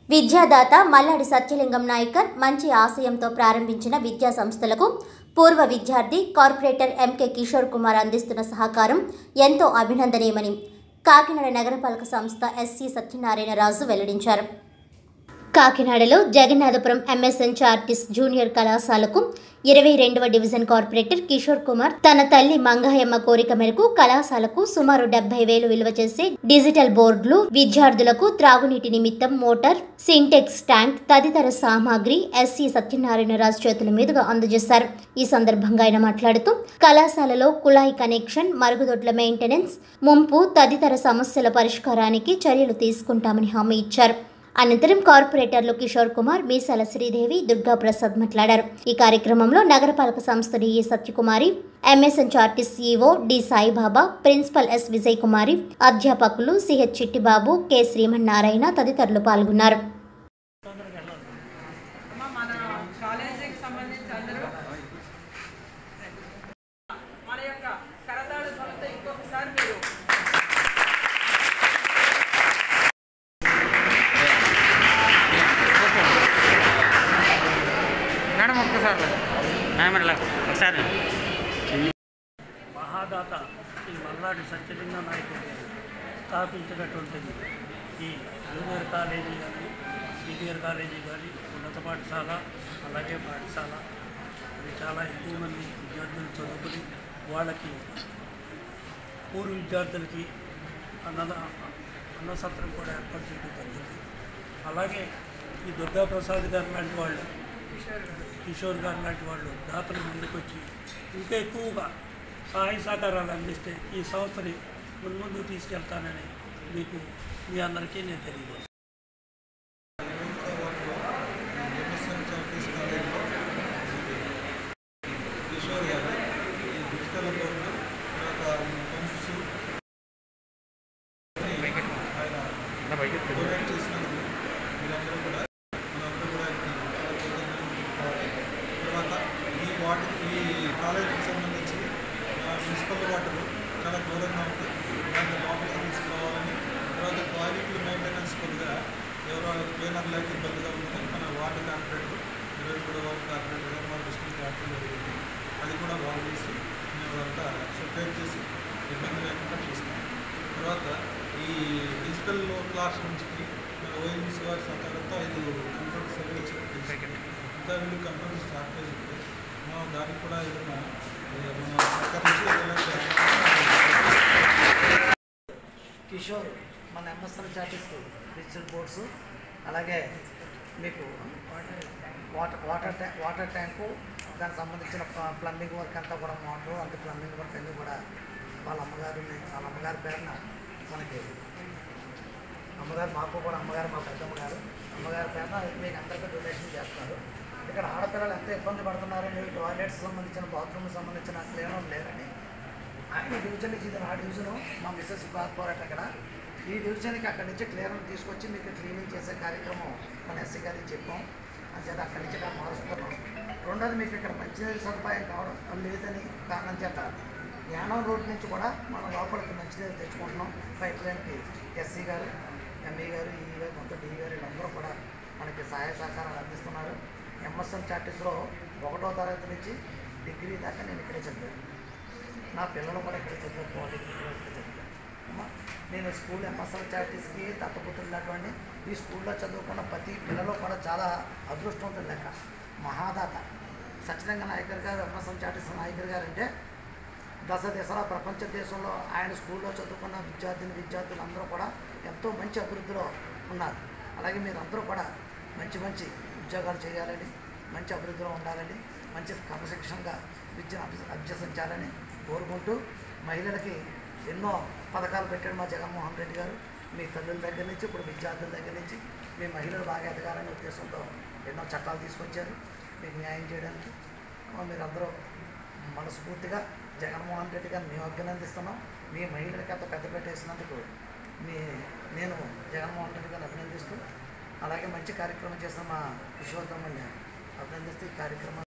విద్యాదాత మల్లాడి సత్యలింగం నాయకర్ మంచి ఆశయంతో ప్రారంభించిన విద్యా సంస్థలకు పూర్వ విద్యార్థి కార్పొరేటర్ ఎంకే కిషోర్ కుమార్ అందిస్తున్న సహకారం ఎంతో అభినందనీయమని కాకినాడ నగరపాలక సంస్థ ఎస్సీ సత్యనారాయణ రాజు వెల్లడించారు కాకినాడలో జగన్నాథపురం ఎంఎస్ఎన్ చార్టిస్ట్ జూనియర్ కళాశాలకు ఇరవై రెండవ డివిజన్ కార్పొరేటర్ కిషోర్ కుమార్ తన తల్లి మంగయ్యమ్మ కోరిక మేరకు కళాశాలకు సుమారు డెబ్బై వేలు విలువ చేసే డిజిటల్ బోర్డులు విద్యార్థులకు త్రాగునీటి నిమిత్తం మోటార్ సింటెక్స్ ట్యాంక్ తదితర సామాగ్రి ఎస్సీ సత్యనారాయణరాజు చేతుల మీదుగా అందజేశారు ఈ సందర్భంగా ఆయన మాట్లాడుతూ కళాశాలలో కుళాయి కనెక్షన్ మరుగుదొడ్ల మెయింటెనెన్స్ ముంపు తదితర సమస్యల పరిష్కారానికి చర్యలు తీసుకుంటామని హామీ ఇచ్చారు అనంతరం కార్పొరేటర్లు కిషోర్ కుమార్ మీసాల శ్రీదేవి దుర్గా ప్రసాద్ మాట్లాడారు ఈ కార్యక్రమంలో నగరపాలక సంస్థ DE Satyakumari MSN charities CEO D Saibaba principal S Vijay Kumari అధ్యాపకులు సిహెచ్ చిట్టిబాబు కె శ్రీమన్నారాయణ తదితరులు పాల్గొన్నారు అమ్మ మన కాలేజీకి సంబంధించి అందరూ మన యొక్క కరతాళ ధ్వనితో ఇంకొకసారి మీరు మేడం ఒక్కసారి మేడం ఇలా ఒకసారి మహాదాత ఈ మల్లాడి సత్యలింగ నాయకుడు స్థాపించినటువంటిది ఈ జూనియర్ కాలేజీ కానీ సీనియర్ కాలేజీ కానీ ఉన్నత పాఠశాల అలాగే పాఠశాల ఇది చాలా ఎక్కువ మంది విద్యార్థులు చదువుకుని వాళ్ళకి పూర్వ విద్యార్థులకి అన్నద అన్నసత్రం కూడా ఏర్పాటు చేయడం జరిగింది అలాగే ఈ దుర్గా ప్రసాద్ గారు లాంటి వాళ్ళు కిషోర్ గారు లాంటి వాళ్ళు దాతలు ముందుకొచ్చి ఇంకా ఎక్కువగా సహాయ సహకారాలు అందిస్తే ఈ సంస్థని మున్ముందు తీసుకెళ్తానని మీకు మీ అందరికీ నేను తెలియజేస్తాను ఎంఎస్ఎన్ చార్టీస్ కాలేజ్లో కిషోర్ గారు ఈ డిజిటల్ బోర్డు తర్వాత పంప్స్ ఆయన డొనేట్ చేసినందుకు మీరందరూ కూడా మనందరూ కూడా ఆయనకి చాలా కృతజ్ఞతలు చెప్పుకోవాలి తర్వాత ఈ వాటర్ ఈ కాలేజీకి సంబంధించి ఆ, మున్సిపల్ వాటర్ చాలా దూరంగా ఉంది దాన్ని లోపలికి తీసుకోవాలని తర్వాత టాయిలెట్లు మెయింటెనెన్స్ కొద్దిగా ఎవరో క్లీనర్ లేక ఇబ్బందిగా ఉందని మన వార్డు కార్పొరేటర్ ఇరవై మూడు వార్డు కార్పొరేటర్ గారు మన దృష్టికి తేవడం జరిగింది అది కూడా బాగు చేసి మేము అంతా షుపేర్ చేసి ఇబ్బంది లేకుండా చూస్తాం తర్వాత ఈ డిజిటల్ క్లాస్ రూమ్స్కి మన ఓఎన్జీసీ వారి సహకారంతో ఐదు కంప్యూటర్ సర్వీస్ ఇంకా వీళ్ళు కంప్యూటర్ స్టార్ట్ చేసి మనం దానికి కూడా ఏదైనా ఏ, మన సహకరించి ఏదైనా చేయాలి. కిషోర్ మన ఎంఎస్ఎల్ చార్టీస్ డిజిటల్ బోర్డ్స్ అలాగే మీకు వాటర్ వాటర్ ట్యా వాటర్ ట్యాంకు దానికి సంబంధించిన ప్ల- ప్లంబింగ్ వర్క్ అంతా కూడా మోటార్ అంత ప్లంబింగ్ వర్క్ అన్నీ కూడా వాళ్ళ అమ్మగారిని వాళ్ళ అమ్మగారి పేరున మనకి అమ్మగారు మాకు కూడా అమ్మగారు మా పెద్దమ్మగారు అమ్మగారి పేరున మీకు అందరికీ డొనేషన్ చేస్తున్నారు ఇక్కడ ఆడపిల్లలు ఎంత ఇబ్బంది పడుతున్నారు మీరు టాయిలెట్స్ సంబంధించిన బాత్రూమ్ సంబంధించిన క్లీనర్ లేరని ఆయన డివిజన్ నుంచి ఇది నా డివిజను మా మిస్సెస్ కార్పొరేట్ అక్కడ ఈ డివిజన్కి అక్కడి నుంచి క్లియరెన్స్ తీసుకొచ్చి మీకు క్లీనింగ్ చేసే కార్యక్రమం మన ఎస్సీ గారికి చెప్పాం అంచేత అక్కడి నుంచి ఇక్కడ మారుస్తున్నాం రెండోది మీకు ఇక్కడ మంచినీళ్ళ సదుపాయం కావడం లేదని కారణం చేత జ్ఞానం రోడ్ నుంచి కూడా మనం లోపలికి మంచినీళ్ళు తెచ్చుకుంటున్నాం పైప్ లైన్కి ఎస్సీ గారు ఎంఈ గారు ఈ గారు మొత్తం డి గారు వీళ్ళందరూ కూడా మనకి సహాయ సహకారాలు అందిస్తున్నారు ఎంఎస్ఎం చార్టీస్లో ఒకటో తరగతి నుంచి డిగ్రీ దాకా నేను ఇక్కడే చదివాను నా పిల్లలు కూడా ఇక్కడ చదివారు పాలిటెక్నిక్ కూడా ఇక్కడ చదివారు అమ్మా, నేను స్కూల్ ఎంఎస్ఎల్ చార్టీస్కి దత్తపుత్రులటువంటి ఈ స్కూల్లో చదువుకున్న ప్రతి పిల్లలు కూడా చాలా అదృష్టవంతులు లెక్క మహాదాత సత్యరంగ నాయకర్ గారు ఎంఎస్ఎల్ చార్టీస్ నాయకర్ గారు అంటే దశ దిశల ప్రపంచ దేశంలో ఆయన స్కూల్లో చదువుకున్న విద్యార్థిని విద్యార్థులు అందరూ కూడా ఎంతో మంచి అభివృద్ధిలో ఉన్నారు అలాగే మీరందరూ కూడా మంచి మంచి ఉద్యోగాలు చేయాలని మంచి అభివృద్ధిలో ఉండాలని మంచి క్రమశిక్షణగా విద్యను అభ్య అభ్యసించాలని కోరుకుంటూ మహిళలకి ఎన్నో పథకాలు పెట్టాడు మా జగన్మోహన్ రెడ్డి గారు మీ తల్లుల దగ్గర నుంచి ఇప్పుడు విద్యార్థుల దగ్గర నుంచి మీ మహిళలు బాగా ఎదగాలనే ఉద్దేశంతో ఎన్నో చట్టాలు తీసుకొచ్చారు మీకు న్యాయం చేయడానికి ఆ, మీరందరూ మనస్ఫూర్తిగా జగన్మోహన్ రెడ్డి గారిని మేము అభినందిస్తున్నాం మీ మహిళలకి అంత పెద్దపేట వేసినందుకు మీ నేను జగన్మోహన్ రెడ్డి గారిని అభినందిస్తూ అలాగే మంచి కార్యక్రమం చేసిన మా కిషోర్ తమ్ముడిని అభినందిస్తూ ఈ కార్యక్రమం